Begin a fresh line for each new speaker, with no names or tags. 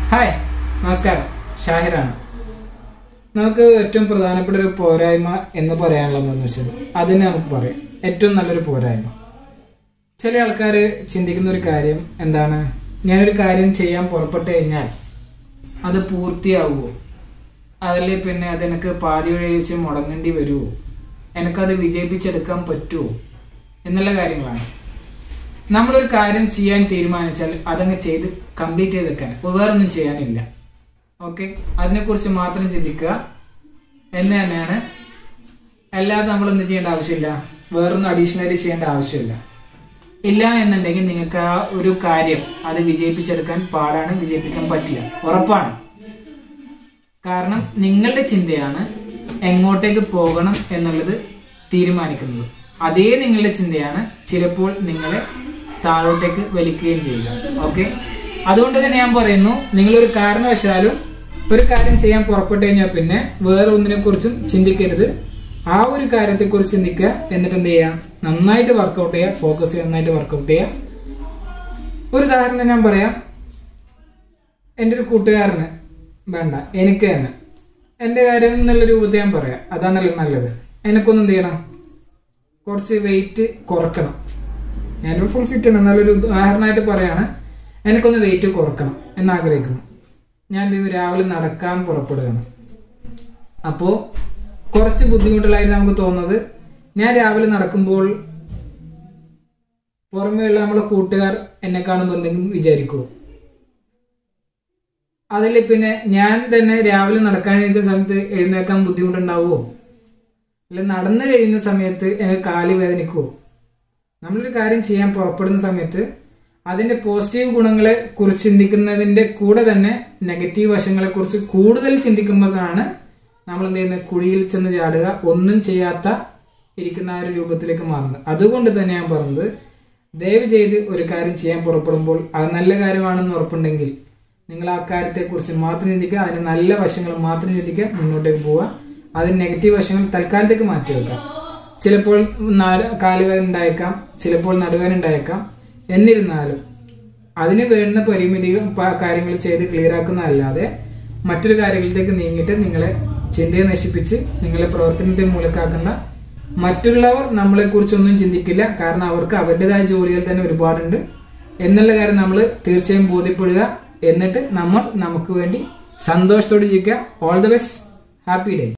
hi നമസ്കാരം ഷാഹിറാണ് നമുക്ക് ഏറ്റവും പ്രധാനപ്പെട്ട ഒരു പോരായ്മ എന്ന് പറയാനുള്ളതെന്ന് വെച്ചാൽ അതിനെ നമുക്ക് പറയാം ഏറ്റവും നല്ലൊരു പോരായ്മ ചില ആൾക്കാർ ചിന്തിക്കുന്ന ഒരു കാര്യം എന്താണ് ഞാനൊരു കാര്യം ചെയ്യാൻ പുറപ്പെട്ടു കഴിഞ്ഞാൽ അത് പൂർത്തിയാവുമോ അതിൽ പിന്നെ അതെനിക്ക് പാതി വഴി വെച്ച് മുടങ്ങേണ്ടി വരുമോ എനിക്കത് വിജയിപ്പിച്ചെടുക്കാൻ പറ്റുമോ എന്നുള്ള കാര്യങ്ങളാണ് നമ്മളൊരു കാര്യം ചെയ്യാൻ തീരുമാനിച്ചാൽ അതങ്ങ് ചെയ്ത് കംപ്ലീറ്റ് ചെയ്തെടുക്കാൻ വേറൊന്നും ചെയ്യാനില്ല ഓക്കെ അതിനെക്കുറിച്ച് മാത്രം ചിന്തിക്കുക എന്ന് തന്നെയാണ് അല്ലാതെ നമ്മൾ എന്ത് ചെയ്യേണ്ട ആവശ്യമില്ല വേറൊന്നും അഡീഷണലി ചെയ്യേണ്ട ആവശ്യമില്ല ഇല്ല എന്നുണ്ടെങ്കിൽ നിങ്ങൾക്ക് ആ ഒരു കാര്യം അത് വിജയിപ്പിച്ചെടുക്കാൻ പാടാണ് വിജയിപ്പിക്കാൻ പറ്റില്ല ഉറപ്പാണ് കാരണം നിങ്ങളുടെ ചിന്തയാണ് എങ്ങോട്ടേക്ക് പോകണം എന്നുള്ളത് തീരുമാനിക്കുന്നത് അതേ നിങ്ങളുടെ ചിന്തയാണ് ചിലപ്പോൾ നിങ്ങളെ താഴോട്ടേക്ക് വലിക്കുകയും ചെയ്യുക ഓക്കെ അതുകൊണ്ട് തന്നെ ഞാൻ പറയുന്നു നിങ്ങളൊരു കാരണവശാലും ഒരു കാര്യം ചെയ്യാൻ പുറപ്പെട്ടു കഴിഞ്ഞാൽ പിന്നെ വേറെ ഒന്നിനെ കുറിച്ചും ചിന്തിക്കരുത് ആ ഒരു കാര്യത്തെ കുറിച്ച് ചിന്തിക്കുക എന്നിട്ട് എന്ത് ചെയ്യുക നന്നായിട്ട് വർക്കൗട്ട് ചെയ്യുക ഫോക്കസ് ചെയ്യുക നന്നായിട്ട് വർക്കൗട്ട് ചെയ്യുക ഒരു ഉദാഹരണം ഞാൻ പറയാം എൻ്റെ ഒരു കൂട്ടുകാരന് വേണ്ട എനിക്ക് തന്നെ എൻ്റെ കാര്യം എന്നുള്ള രൂപത്തിൽ ഞാൻ പറയാം അതാണല്ലോ നല്ലത് എനിക്കൊന്നും എന്ത് ചെയ്യണം കുറച്ച് വെയിറ്റ് കുറക്കണം ഞാനൊരു ഫുൾ ഫിറ്റ് ആണ് നല്ലൊരു ഉദാഹരണമായിട്ട് പറയാണ് എനിക്കൊന്ന് വെയിറ്റ് കുറക്കണം എന്ന് ആഗ്രഹിക്കുന്നു ഞാൻ ഇത് രാവിലെ നടക്കാൻ പുറപ്പെടുകയാണ് അപ്പോൾ കുറച്ച് ബുദ്ധിമുട്ടുള്ളതായിട്ട് നമുക്ക് തോന്നുന്നത് ഞാൻ രാവിലെ നടക്കുമ്പോൾ പുറമേയുള്ള നമ്മളെ കൂട്ടുകാർ എന്നെ കാണുമ്പോൾ എന്തെങ്കിലും വിചാരിക്കുമോ അതിൽ പിന്നെ ഞാൻ തന്നെ രാവിലെ നടക്കാൻ എഴുതുന്ന സമയത്ത് എഴുന്നേക്കാൻ ബുദ്ധിമുട്ടുണ്ടാവുമോ അല്ല നടന്നു കഴിയുന്ന സമയത്ത് എനിക്ക് കാല് വേദനിക്കുമോ നമ്മളൊരു കാര്യം ചെയ്യാൻ പുറപ്പെടുന്ന സമയത്ത് അതിന്റെ പോസിറ്റീവ് ഗുണങ്ങളെ കുറിച്ച് ചിന്തിക്കുന്നതിന്റെ കൂടെ തന്നെ നെഗറ്റീവ് വശങ്ങളെ കുറിച്ച് കൂടുതൽ ചിന്തിക്കുമ്പോഴാണ് നമ്മൾ എന്ത് ചെയ്യുന്നത് കുഴിയിൽ ചെന്ന് ചാടുക ഒന്നും ചെയ്യാത്ത ഇരിക്കുന്ന ആ ഒരു രൂപത്തിലേക്ക് മാറുന്നത് അതുകൊണ്ട് തന്നെ ഞാൻ പറഞ്ഞത് ദയവ് ചെയ്ത് ഒരു കാര്യം ചെയ്യാൻ പുറപ്പെടുമ്പോൾ അത് നല്ല കാര്യമാണെന്ന് ഉറപ്പുണ്ടെങ്കിൽ നിങ്ങൾ ആ കാര്യത്തെക്കുറിച്ച് മാത്രം ചിന്തിക്കുക അതിന്റെ നല്ല വശങ്ങൾ മാത്രം ചിന്തിക്കുക മുന്നോട്ടേക്ക് പോവുക അതിന് നെഗറ്റീവ് വശങ്ങൾ തൽക്കാലത്തേക്ക് മാറ്റി വെക്കാം ചിലപ്പോൾ കാലുവേദന ഉണ്ടായേക്കാം ചിലപ്പോൾ നടുവേദന ഉണ്ടായേക്കാം എന്നിരുന്നാലും അതിന് വേണ്ടുന്ന പരിമിതി കാര്യങ്ങൾ ചെയ്ത് ക്ലിയർ ആക്കുന്നതല്ലാതെ മറ്റൊരു കാര്യങ്ങളിലേക്ക് നീങ്ങിയിട്ട് നിങ്ങളെ ചിന്തയെ നശിപ്പിച്ച് നിങ്ങളെ പ്രവർത്തനത്തെ മൂലക്കാക്കുന്ന മറ്റുള്ളവർ നമ്മളെ കുറിച്ചൊന്നും ചിന്തിക്കില്ല കാരണം അവർക്ക് അവരുടേതായ ജോലികൾ തന്നെ ഒരുപാടുണ്ട് എന്നുള്ള കാര്യം നമ്മൾ തീർച്ചയായും ബോധ്യപ്പെടുക എന്നിട്ട് നമ്മൾ നമുക്ക് വേണ്ടി സന്തോഷത്തോടെ ജീവിക്കുക all the best happy day